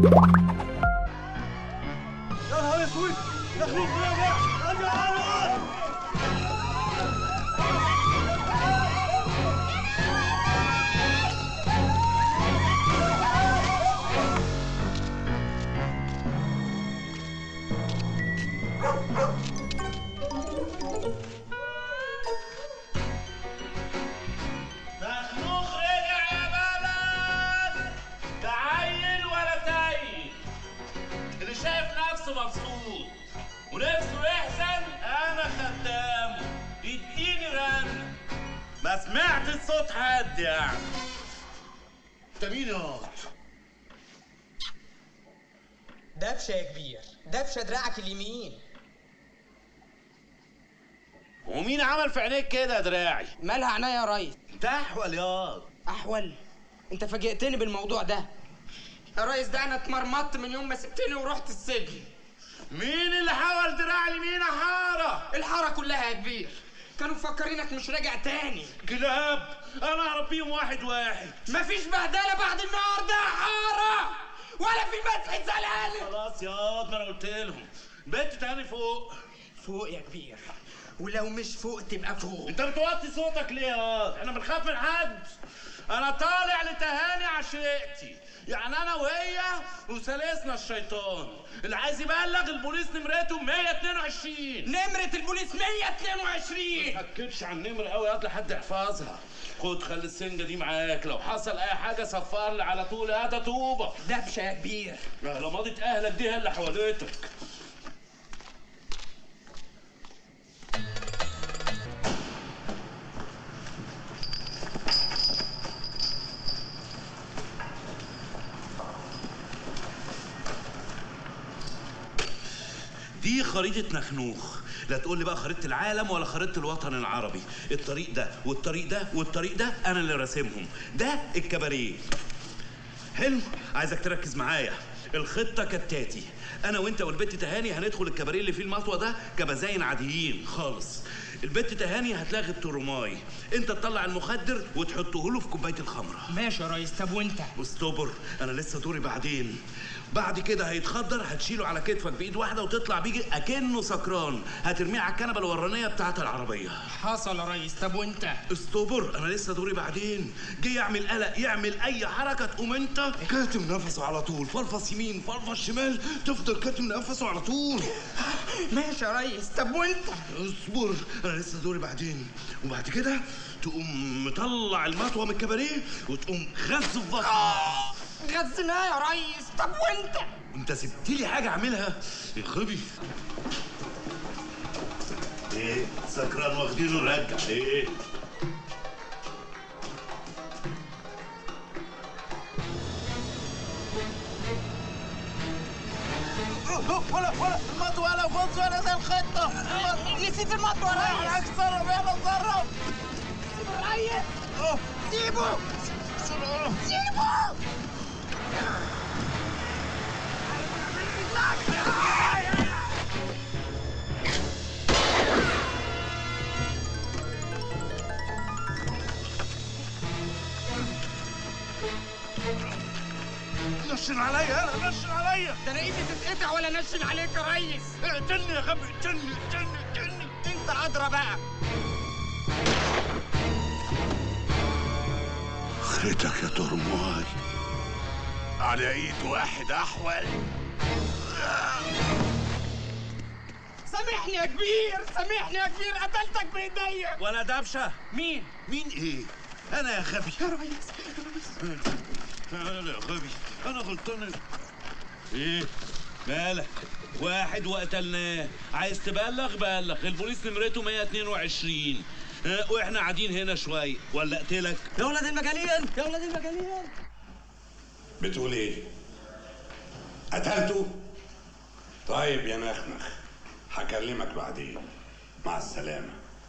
يا نهار اسود نخلوق راجع راجع راجع مخلوق رجع يا بلد تعيل ولا تايل اللي شايف نفسه مبسوط ونفسه يحزن انا خدامه يديني رن ما سمعت صوت حد يعني انت مين يا واد؟ دبشه يا كبير دبشه دراعك اليمين ومين عمل في عينيك كده يا دراعي مالها عينيا يا ريس انت احول ياض احول انت فاجئتني بالموضوع ده يا ريس ده انا اتمرمطت من يوم ما سبتني ورحت السجن مين اللي حول دراع اليمين يا حاره الحاره كلها يا كبير كانوا مفكرينك مش راجع تاني كلاب انا اعرف بيهم واحد واحد مفيش بهدله بعد النهارده يا حاره ولا في مسح زلال خلاص ياض ما انا قلت لهم بنت تاني فوق فوق يا كبير ولو مش فوق تبقى فوق انت بتوطي صوتك ليه ياض احنا بنخاف من حد انا طالع لتهاني عشيقتي يعني انا وهي وثالثنا الشيطان اللي عايز يبلغ البوليس نمرته 122 نمرة البوليس 122 ما تاكدش على النمر قوي ياض لحد يحفظها خد خلي السنجة دي معاك لو حصل اي حاجة صفر لي على طول هات طوبة دبشه يا كبير اهلا ماضي اهلك دي هي اللي حواليتك دي خريطة نخنوخ لا تقول لي بقى خريطة العالم ولا خريطة الوطن العربي الطريق ده والطريق ده والطريق ده أنا اللي راسمهم ده الكباريه حلو عايزك تركز معايا الخطة كالتاتي أنا وأنت والبت تهاني هندخل الكباريه اللي فيه المطوة ده كبزاين عاديين خالص البت تهاني هتلاغي الترماي انت تطلع المخدر وتحطه له في كوبايه الخمره ماشي يا ريس طب وانت واستبر انا لسه دوري بعدين بعد كده هيتخدر هتشيله على كتفك بايد واحده وتطلع بيجي اكنه سكران هترميه على الكنبه الورانيه بتاعه العربيه حصل يا ريس طب وانت استبر انا لسه دوري بعدين جه يعمل قلق يعمل اي حركه تقوم انت كاتم نفسه على طول فلفص يمين فلفص شمال تفضل كاتم نفسه على طول ماشي يا ريس طب وانت اصبر انا لسه دوري بعدين وبعد كده تقوم مطلع المطوه من الكباريه وتقوم غز في بطنه غزناه يا ريس طب وانت انت سبت لي حاجه اعملها يا غبي ايه سكران واخدينه رجع ايه ولا ولا المطوة ولا فوز ولا زي الخطة نسيت المطوه يا ريس اتصرف يلا اتصرف سيبه يا ريس سيبه سيبه نشن عليا انا نشن عليا ده انا ايدي تتقطع ولا نشن عليك يا ريس اقتلني يا غبي اقتلني اقتلني اقتلني انت ادرى بقى خيتك يا ترماي على ايد واحد احول سامحني يا كبير سامحني يا كبير قتلتك بايديا ولا دبشه مين مين ايه انا يا غبي يا ريس انا يا غبي انا غلطان ايه مالك واحد وقتلناه عايز تبلغ بلغ البوليس نمرته 122 ها، واحنا قاعدين هنا شويه ولا اقتلك يا ولاد المجانين يا ولاد المجانين بتقول ايه؟ قتلته؟ طيب يا نخنخ هكلمك بعدين مع السلامة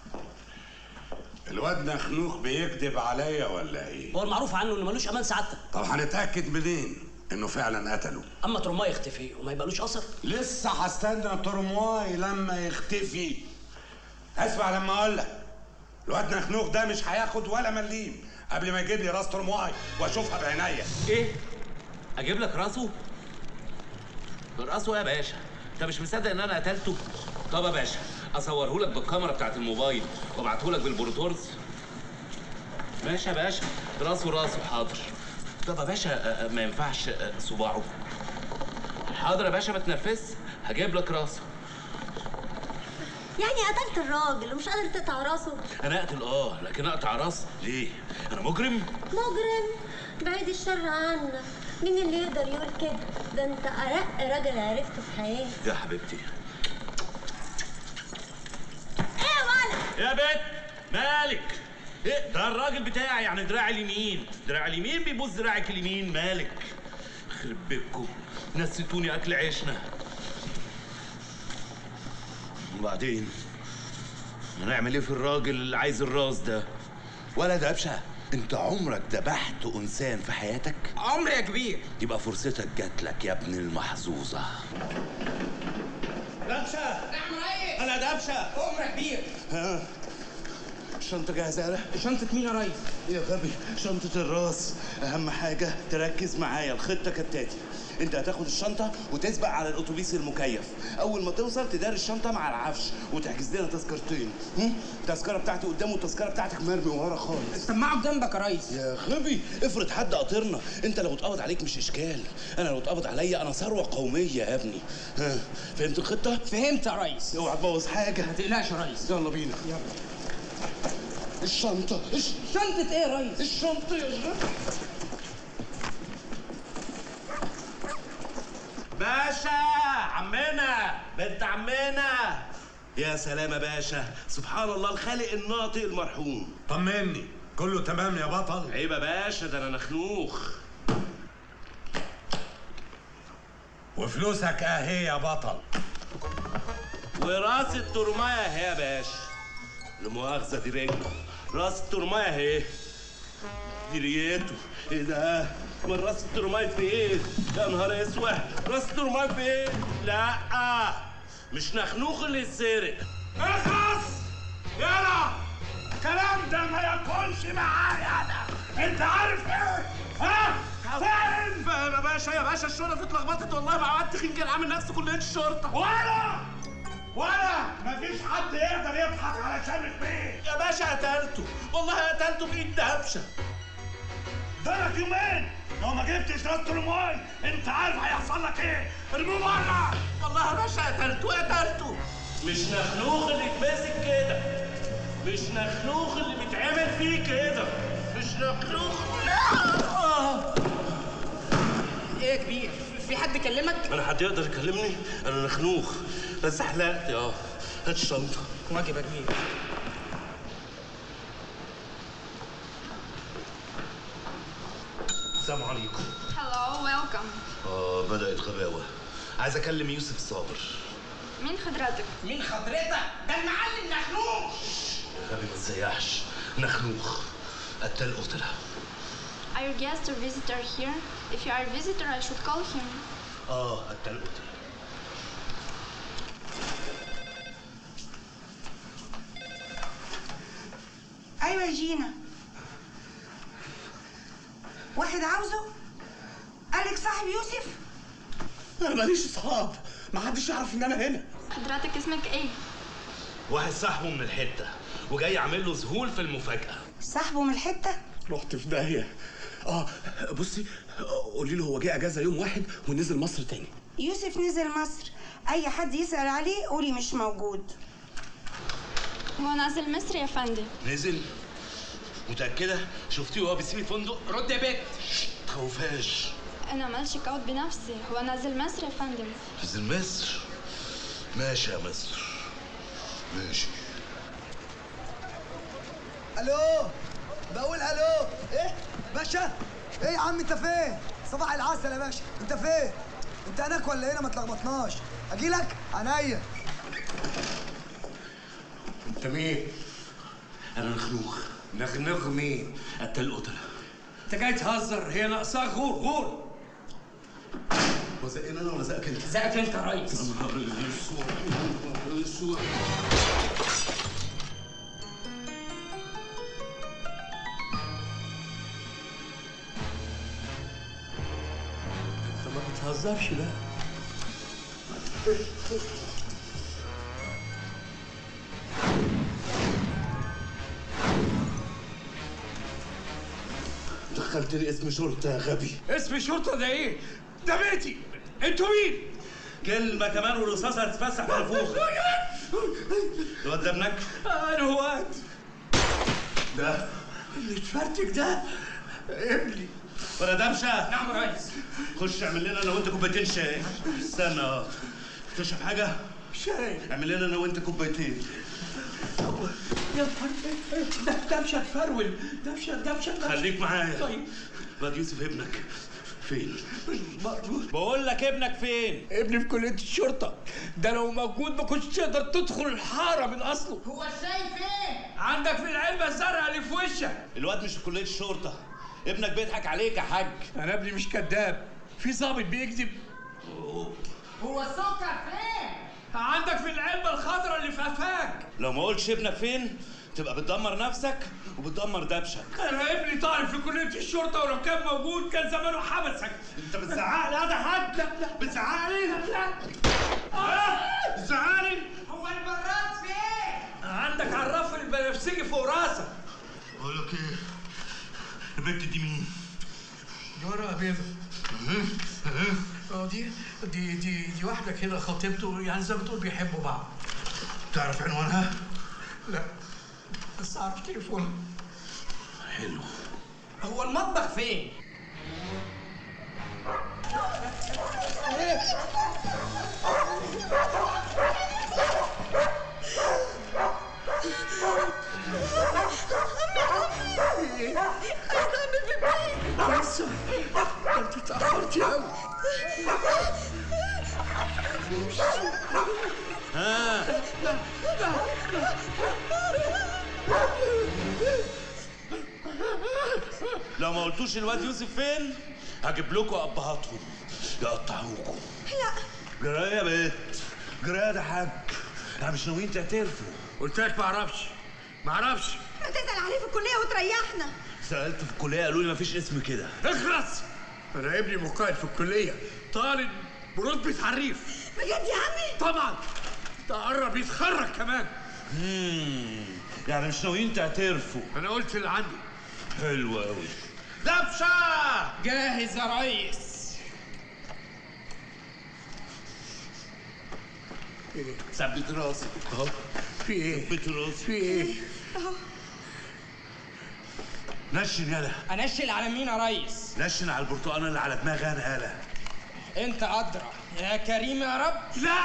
الواد نخنوخ بيكذب عليا ولا ايه؟ هو المعروف عنه انه ملوش امان سعادتك طب هنتأكد منين انه فعلا قتله؟ اما ترماه يختفي وما يبقالوش اثر لسه هستنى ترمواي لما يختفي اسمع لما اقول لك الواد نخنوخ ده مش هياخد ولا مليم قبل ما يجيب لي راس ترمواي واشوفها بعينيا ايه اجيب لك راسه راسه يا باشا انت مش مصدق ان انا قتلته طب يا باشا اصوره لك بالكاميرا بتاعت الموبايل وابعته لك بالبروتورز ماشي يا باشا راسه راسه حاضر طب يا باشا آه، آه، ما ينفعش آه، صباعه حاضر يا باشا ما تنرفزش هجيب لك راسه يعني قتلت الراجل ومش قادر تقطع راسه انا اقتل اه لكن اقطع راس ليه انا مجرم مجرم بعيد الشر عنك مين اللي يقدر يقول كده ده انت ارق راجل عرفته في حياتي يا حبيبتي ايه يا ولد يا بنت مالك ايه ده الراجل بتاعي يعني دراعي اليمين دراعي اليمين بيبوس دراعك اليمين مالك يخرب بيتكم نسيتوني اكل عيشنا وبعدين هنعمل ايه في الراجل اللي عايز الراس ده ولا دبشه انت عمرك ذبحت انسان في حياتك عمري يا كبير يبقى فرصتك جات لك يا ابن المحظوظه دبشه نعم ريس انا دبشه عمر يا كبير الشنطه جاهزه يا شنطة مين يا ريس؟ يا غبي شنطة الراس أهم حاجة تركز معايا الخطة كالتالي أنت هتاخد الشنطة وتسبق على الأتوبيس المكيف أول ما توصل تداري الشنطة مع العفش وتحجز لنا تذكرتين هم؟ التذكرة بتاعتي قدام والتذكرة بتاعتك مرمي ورا خالص سمعه جنبك يا ريس يا غبي افرض حد قاطرنا انت لو اتقبض عليك مش اشكال انا لو اتقبض عليا انا ثروه قوميه يا ابني ها فهمت الخطه فهمت يا ريس اوعى تبوظ حاجه ما تقلقش يا ريس يلا بينا يلا الشنطه الش... شنطة ايه يا ريس؟ الشنطه يا غبي باشا عمنا بنت عمنا يا سلام يا باشا سبحان الله الخالق الناطق المرحوم طمني كله تمام يا بطل عيب يا باشا ده انا نخنوخ وفلوسك اهي يا بطل وراس الترمايه اهي يا باشا المؤاخذة دي رجل راس الترمايه اهي دي ريته ايه ده؟ من راس الترمايه فين؟ يا نهار اسود راس الترمايه فين؟ لا مش نخنوخ اللي يتسرق اخلص يلا الكلام ده ما يكونش معايا انا انت عارف ايه ها فين يا باشا يا باشا الشرطة اتلخبطت والله مع واد تخين كان عامل نفسه كلية الشرطة ولا ولا مفيش حد يقدر يضحك على شامخ بيه يا باشا قتلته والله قتلته بإيد دبشة ثلاث يومين لو ما جبتش راس الماي انت عارف هيحصل لك ايه ارموه بره والله يا باشا قتلته قتلته مش نخنوخ اللي يتمسك كده مش نخنوخ اللي بيتعمل فيه كده مش نخنوخ آه. ايه يا كبير؟ في حد كلمك؟ انا حد يقدر يكلمني انا نخنوخ بس حلقت اه هات الشنطه واجب يا كبير السلام عليكم Hello, welcome. اه بدات غباوه عايز اكلم يوسف صابر مين حضرتك؟ مين حضرتك؟ ده المعلم نخنوخ يا غبي ما تزيحش نخنوخ قتل قتله Are you guest or visitor here? If you are a visitor, I should call him. اه قتل قتله ايوه يا جينا واحد عاوزه قالك صاحب يوسف انا ماليش اصحاب ما حدش يعرف ان انا هنا حضرتك اسمك ايه؟ واحد صاحبه من الحته وجاي يعمل له ذهول في المفاجاه صاحبه من الحته رحت في داهيه اه بصي قولي له هو جه اجازه يوم واحد ونزل مصر تاني يوسف نزل مصر اي حد يسال عليه قولي مش موجود هو نازل مصر يا فندم. نزل متاكده شفتيه وهو بيسيب الفندق رد يا بت تخوفهاش انا عملت شيك اوت بنفسي، هو نازل مصر يا فندم. نزل مصر ماشي يا مصر ماشي الو بقول الو ايه باشا ايه يا عم انت فين صباح العسل يا باشا انت فين انت هناك ولا هنا ما تلخبطناش اجي لك عينيا انت مين؟ انا نخنوخ نخنخ مين؟ قتل قتله انت جاي تهزر هي ناقصاها غور غور وزقني انا ولا زقك انت؟ زقك انت يا ريس نهار الاسود نهار الاسود انت ما بتهزرش بقى دخلت لي اسم شرطه يا غبي اسم الشرطه ده ايه؟ ده بيتي انتوا مين؟ كلمه كمان والرصاصه هتتفسح في نافوخك الواد ده ابنك انا هواد ده اللي اتفرتك ده ابني ولا دمشه نعم يا ريس خش اعمل لنا انا وانت كوبايتين شاي استنى اه تشرب حاجه شاي اعمل لنا انا وانت كوبايتين يا نهار ده دمشه تفرول دمشه دمشه دمشه خليك معايا طيب الواد يوسف ابنك فين موجود بقول لك ابنك فين ابني في كليه الشرطه ده لو موجود ما كنتش تقدر تدخل الحاره من اصله هو الشاي فين؟ عندك في العلبه الزرقاء اللي في وشك الواد مش في كليه الشرطه ابنك بيضحك عليك يا حاج انا ابني مش كذاب في ظابط بيكذب هو السكر فين؟ عندك في العلبه الخضراء اللي في قفاك لو ما قلتش ابنك فين تبقى بتدمر نفسك وبتدمر دبشك انا ابني طالب في كليه الشرطه ولو كان موجود كان زمانه حبسك انت بتزعق لي هذا حد لا لا بتزعق لي لا اه بتزعق لي هو البراد فين؟ عندك عراف البنفسجي فوق راسك بقول لك ايه البنت دي مين دي ورقة بيضة اه دي دي دي دي واحدة كده خطيبته يعني زي ما تقول بيحبوا بعض تعرف عنوانها لا بس أعرف تليفونها حلو هو المطبخ فين؟ لسه انت اتأخرتي قوي ها لو ما قلتوش الواد يوسف فين هجيب لكم ابهاتهم يقطعوكم لا جرايه يا بنت جرايه ده حاج احنا مش ناويين تعترفوا قلت لك ما اعرفش ما اعرفش هتسأل عليه في الكلية وتريحنا سالت في الكليه قالوا لي مفيش اسم كده اخلص انا ابني مقاعد في الكليه طالب برتبه حريف بجد يا عمي طبعا ده قرب يتخرج كمان مم. يعني مش ناويين تعترفوا انا قلت اللي عندي حلو قوي دبشه جاهز يا ريس ايه ثبت راسك اهو في ايه ثبت راسك في ايه نشن يالا انشل على مين يا ريس؟ نشن على البرتقانه اللي على دماغي انا يالا انت ادرى يا كريم يا رب لا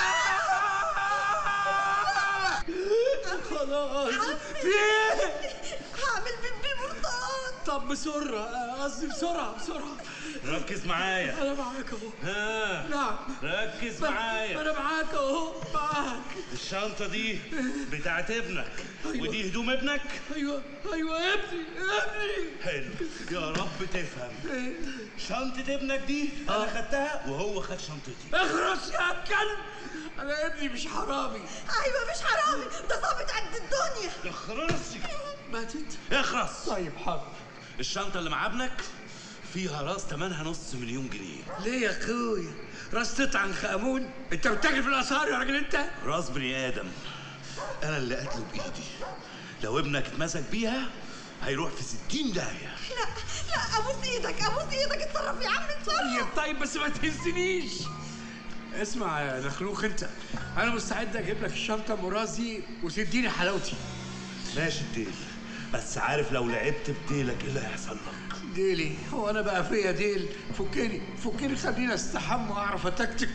خلاص في ايه هعمل بيبي برتقال طب بسرعة قصدي بسرعة بسرعة ركز معايا أنا معاك أهو ها نعم ركز ما- معايا أنا معاك أهو معاك الشنطه دي بتاعت ابنك ودي هدوم ابنك أيوه أيوه ابني ابني حلو يا رب تفهم شنطه ابنك دي انا خدتها وهو خد شنطتي اخرس يا كلب انا ابني مش حرامي ايوه مش حرامي ده ظابط قد الدنيا اخرس ماتت اخرس طيب حاضر الشنطه اللي مع ابنك فيها راس ثمنها نص مليون جنيه ليه يا اخويا راس عنخ امون انت بتاكل في الاسعار يا راجل انت راس بني ادم انا اللي قتله بايدي لو ابنك اتمسك بيها هيروح في ستين داهيه لا لا ابوس ايدك ابوس ايدك اتصرف يا عم طيب اتصرف طيب بس ما تهزنيش اسمع يا نخلوخ انت انا مستعد اجيب لك الشنطه مرازي وتديني حلاوتي ماشي الديل بس عارف لو لعبت بديلك ايه اللي هيحصل لك ديلي هو انا بقى فيا ديل فكني فكني خليني استحمى واعرف اتكتك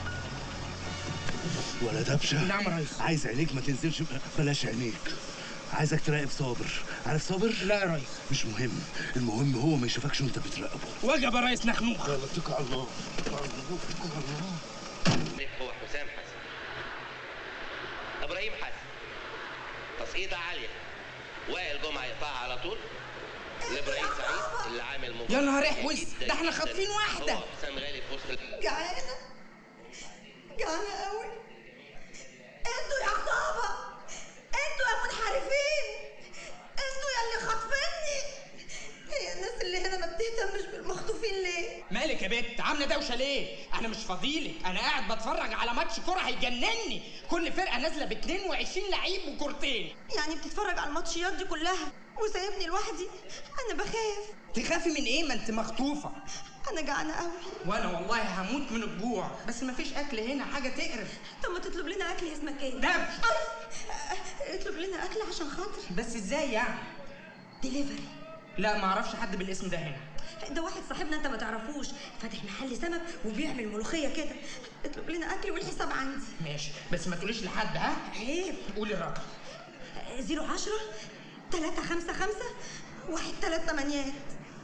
ولا دبشه نعم يا ريس عايز عينيك ما تنزلش بلاش عينيك عايزك تراقب صابر عارف صابر لا يا ريس مش مهم المهم هو ما يشوفكش وانت بتراقبه وجب يا ريس نخنوخ يلا اتكل على الله اتكل على الله اتكل على الله هو حسام حسن ابراهيم حسن تصعيدة عالية وائل جمعة يقطعها على طول لابراهيم سعيد اللي عامل مباراة يا نهار جيدة احوس جداً ده احنا جداً. خاطفين واحدة هو حسام غالي في وسط ال- جعانة جعانة قوي انتوا يا عصابة انتوا يا منحرفين انتوا يا اللي خاطفيني هي الناس اللي هنا ما بتهتمش بالمخطوفين ليه؟ مالك يا بت عامله دوشه ليه انا مش فاضيلك انا قاعد بتفرج على ماتش كوره هيجنني كل فرقه نازله ب 22 لعيب وكورتين يعني بتتفرج على الماتشيات دي كلها وسايبني لوحدي انا بخاف تخافي من ايه ما انت مخطوفه انا جعانة قوي وانا والله هموت من الجوع بس مفيش اكل هنا حاجه تقرف طب ما تطلب لنا اكل اسمك ايه؟ دبش أي. اطلب لنا اكل عشان خاطر بس ازاي يعني ديليفري لا ما اعرفش حد بالاسم ده هنا ده واحد صاحبنا انت ما تعرفوش فاتح محل سمك وبيعمل ملوخيه كده اطلب لنا اكل والحساب عندي ماشي بس ما تقوليش لحد ها عيب قولي الرقم زيرو عشرة تلاتة خمسة خمسة واحد تلات تمانيات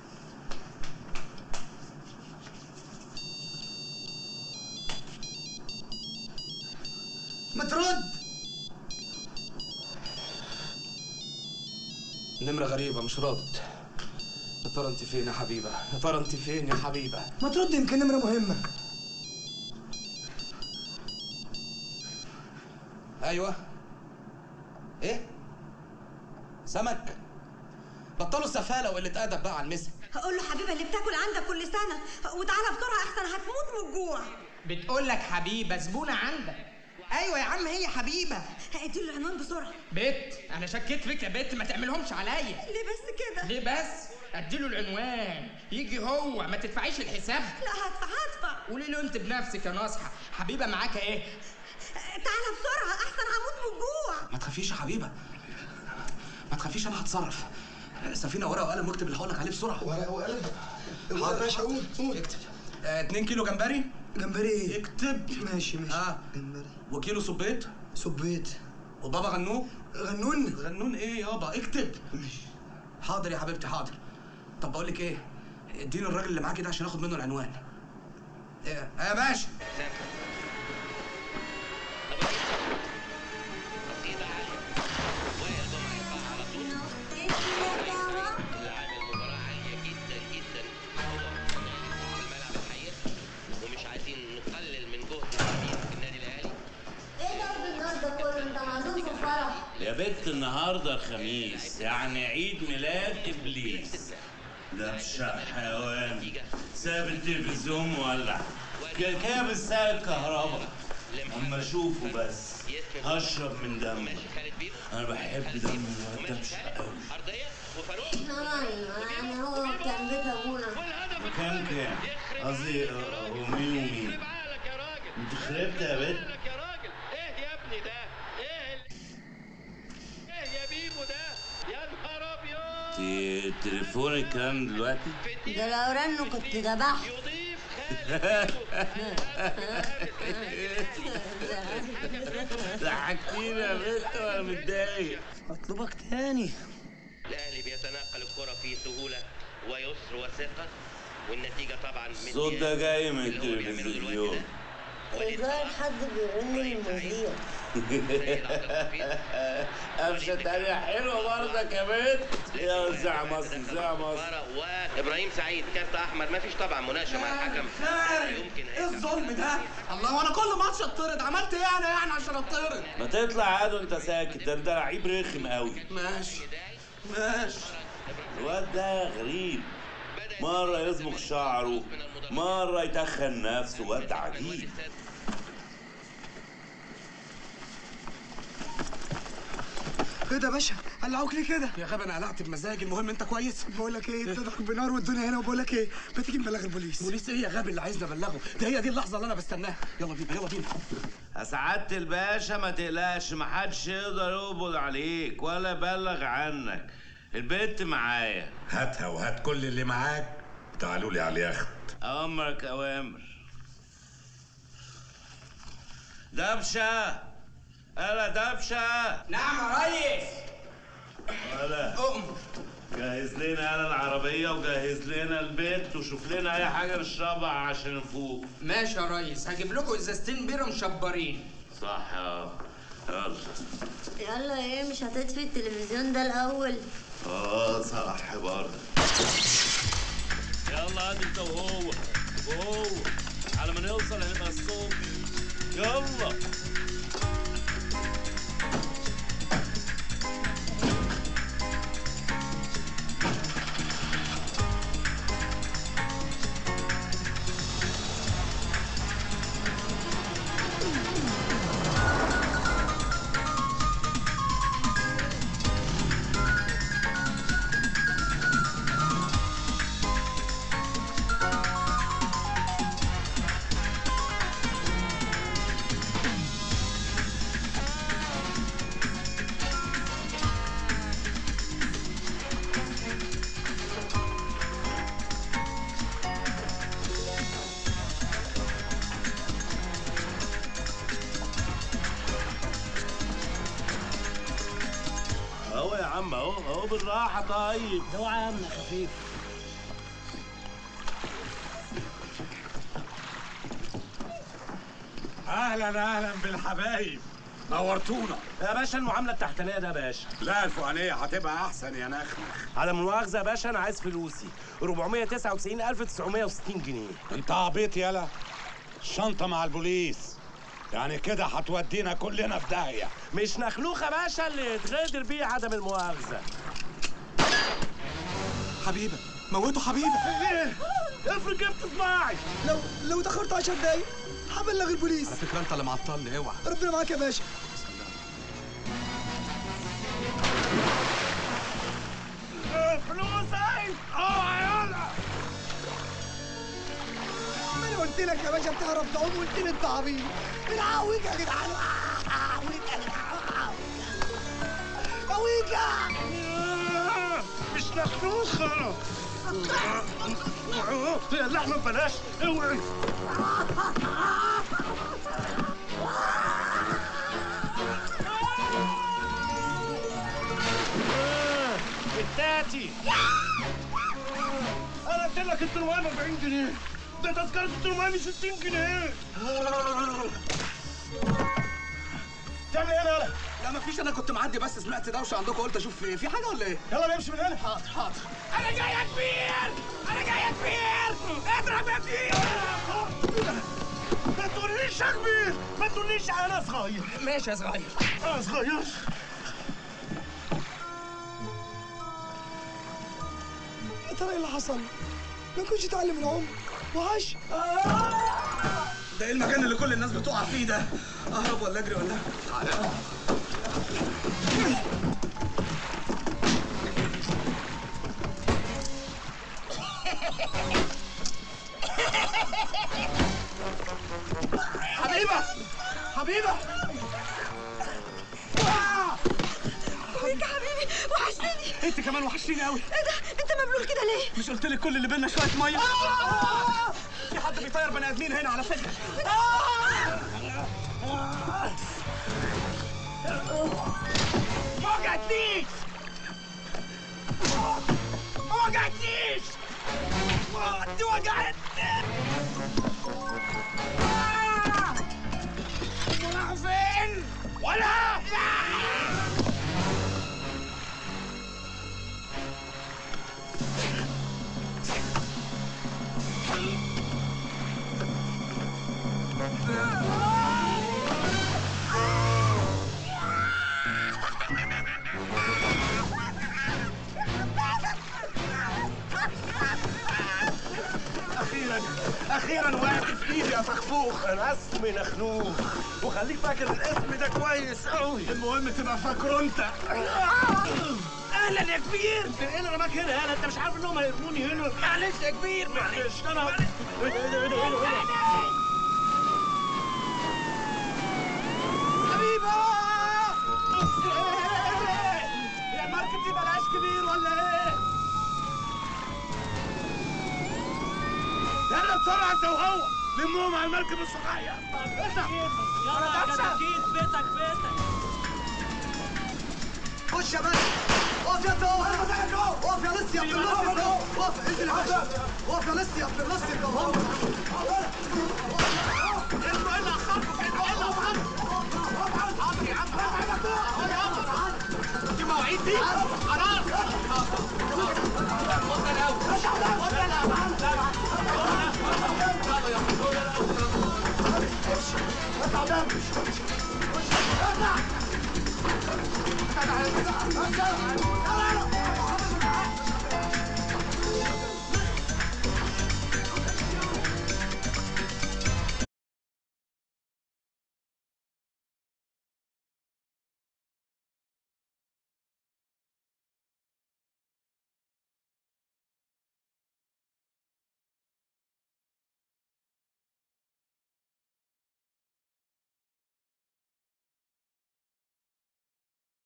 ما ترد نمرة غريبة مش رد يا ترى انت فين يا حبيبة يا ترى انت فين يا حبيبة ما ترد يمكن نمرة مهمة ايوه ايه سمك بطلوا السفالة وقلة أدب بقى على المسا هقول له حبيبه اللي بتاكل عندك كل سنه وتعالى بسرعه احسن هتموت من الجوع بتقول لك حبيبه زبونه عندك ايوه يا عم هي حبيبه ادي له العنوان بسرعه بت انا شكيت فيك يا بت ما تعملهمش عليا ليه بس كده ليه بس اديله العنوان يجي هو ما تدفعيش الحساب لا هدفع هدفع قولي له انت بنفسك يا ناصحه حبيبه معاك ايه تعالى بسرعه احسن هموت من الجوع ما تخافيش يا حبيبة ما تخافيش أنا هتصرف سفينة ورقة وقلم واكتب اللي هقولك عليه بسرعة ورقة وقلم يا باشا قول قول اكتب آه، اتنين كيلو جمبري جمبري ايه؟ اكتب ماشي ماشي اه جمبري وكيلو صبيط صبيت وبابا غنوج غنون غنون ايه يابا اكتب ماشي حاضر يا حبيبتي حاضر طب بقول لك ايه اديني الراجل اللي معاكي ده عشان اخد منه العنوان ايه يا باشا حسام ابراهيم تصعيدة عالية وائل جمعة يقطعها على طول اللي عامل مباراة عالية جدا جدا هو حسام غالي في الملعب الحقيقة ومش عايزين نقلل من جهد اللاعبين في النادي الاهلي ايه ضرب النار ده كله انت معزوم في فرح يا بنت النهارده الخميس يعني عيد ميلاد ابليس لبشة حيوان ساب التلفزيون مولع كده كده بيستاهل الكهرباء اما اشوفه بس هشرب من دمه خالد بيبو انا بحب دم الواد ده قوي ارضية وفاروق احنا راينا يعني هو كان بيت ابونا كام كام قصدي آه، هو مين ومين عقلك يا راجل انت خربت يا بنت لك يا راجل ايه يا ابني ده ايه ال... ايه يا بيبو ده يا نهار ابيض انت تليفونك كام دلوقتي ده لو رنوا كنت ذبحت يضيف ضحكتيني يا بنت وانا متضايق اطلبك تاني الاهلي بيتناقل الكرة في سهولة ويسر وثقة والنتيجة طبعا من الصوت ده جاي من التلفزيون ازاي حد بيرن المذيع قفشة تانية حلوة برضك يا بنت يا زع مصر زع مصر وابراهيم سعيد كارت احمر ما فيش طبعا مناقشه مع الحكم يمكن ايه الظلم ده الله وانا كل ماتش اتطرد عملت ايه انا يعني عشان اتطرد ما تطلع عاد وانت ساكت ده انت لعيب رخم قوي ماشي ماشي الواد ده غريب مرة يصبغ شعره مرة يتخن نفسه واد عجيب ايه ده يا باشا قلعوك ليه كده يا غبي انا قلعت بمزاجي المهم انت كويس بقول لك ايه بتضحك بنار والدنيا هنا وبقول لك ايه ما تيجي نبلغ البوليس بوليس ايه يا غبي اللي عايزني ابلغه ده هي دي اللحظه اللي انا بستناها يلا بينا يلا بينا يا سعادة الباشا ما تقلقش محدش يقدر يقبض عليك ولا يبلغ عنك البنت معايا هاتها وهات كل اللي معاك تعالوا لي على اليخت أوامرك أوامر دبشة ألا دبشة نعم يا ريس ولا جهز لنا يالا العربية وجهز لنا البيت وشوف لنا أي حاجة نشربها عشان نفوق ماشي يا ريس هجيب لكم ازازتين بيره مشبرين صح يا يلا يلا ايه مش هتطفي التلفزيون ده الاول اه صح برضه يلا ادي انت وهو وهو على ما نوصل هنبقى الصبح يلا اهو يا عم اهو اهو بالراحة طيب اوعى يا امنه خفيف اهلا اهلا بالحبايب نورتونا يا باشا المعامله التحتانيه ده يا باشا لا الفوقانيه هتبقى احسن يا نخنخ على مؤاخذه يا باشا انا عايز فلوسي 499960 جنيه انت عبيط يالا الشنطه مع البوليس يعني كده هتودينا كلنا في داهيه مش نخلوخه يا باشا اللي يتغدر بيه عدم المؤاخذه حبيبه موته حبيبه ايه افرض جبت صباعي لو لو اتاخرت 10 دقايق هبلغ البوليس على فكره انت اللي معطلني اوعى ربنا معاك يا باشا فلوسي اوعى يلا ما انا قلت لك يا باشا بتعرف تعوم قلت لي انت عبيط بنعوج يا جدعان عوج يا جدعان عويجة مش نخلوخه يا اللحمه ببلاش اوعي التاتي انا قلت لك الترمايه ب 40 جنيه ده تذكره الترمايه ب 60 جنيه تعمل ايه يالا؟ لا مفيش انا كنت معدي بس سمعت دوشه عندكم قلت اشوف في في حاجه ولا ايه يلا نمشي من هنا حاضر حاضر انا جاي يا كبير انا جاي يا كبير اضرب يا كبير ما تقوليش يا كبير ما تقوليش انا صغير ماشي يا صغير انا صغير يا ترى ايه اللي حصل؟ ما كنتش اتعلم العوم وعاش ده ايه المكان اللي كل الناس بتقع فيه ده اهرب ولا اجري ولا تعالى حبيبه حبيبه ويك يا حبيبي وحشتني انت كمان وحشتيني قوي ايه ده انت مبلول كده ليه مش قلت لك كل اللي بينا شويه ميه في حد بيطير بني ادمين هنا على فكره ما وجعتنيش ما وجعتنيش دي وجعتني ولا فين ولا اخيرا اخيرا وقعت في ايدي يا فخفوخ انا اسمي نخنوخ وخليك فاكر الاسم ده كويس قوي المهم تبقى فاكره انت اهلا يا كبير انت ايه اللي رماك هنا يالا انت مش عارف انهم هيرموني هنا معلش يا كبير معلش انا ايه ده ايه ده ايه ده ايه ده حبيبه هي المركب دي بلاش كبير ولا ايه؟ يلا بسرعة انت وهو لموهم على المركب الصغير يلا يا كتاكيت بيتك بيتك خش يا باشا اقف يا تو اقف يا لسي يا ابن النص يا تو اقف انزل يا باشا اقف يا لسي يا ابن النص يا تو انتوا ايه اللي اخركم كده؟ ايه اللي اخركم؟ حاضر يا عم اهو يابا دي مواعيد دي خلاص خد ده الاول خد ده اطلع قدام اطلع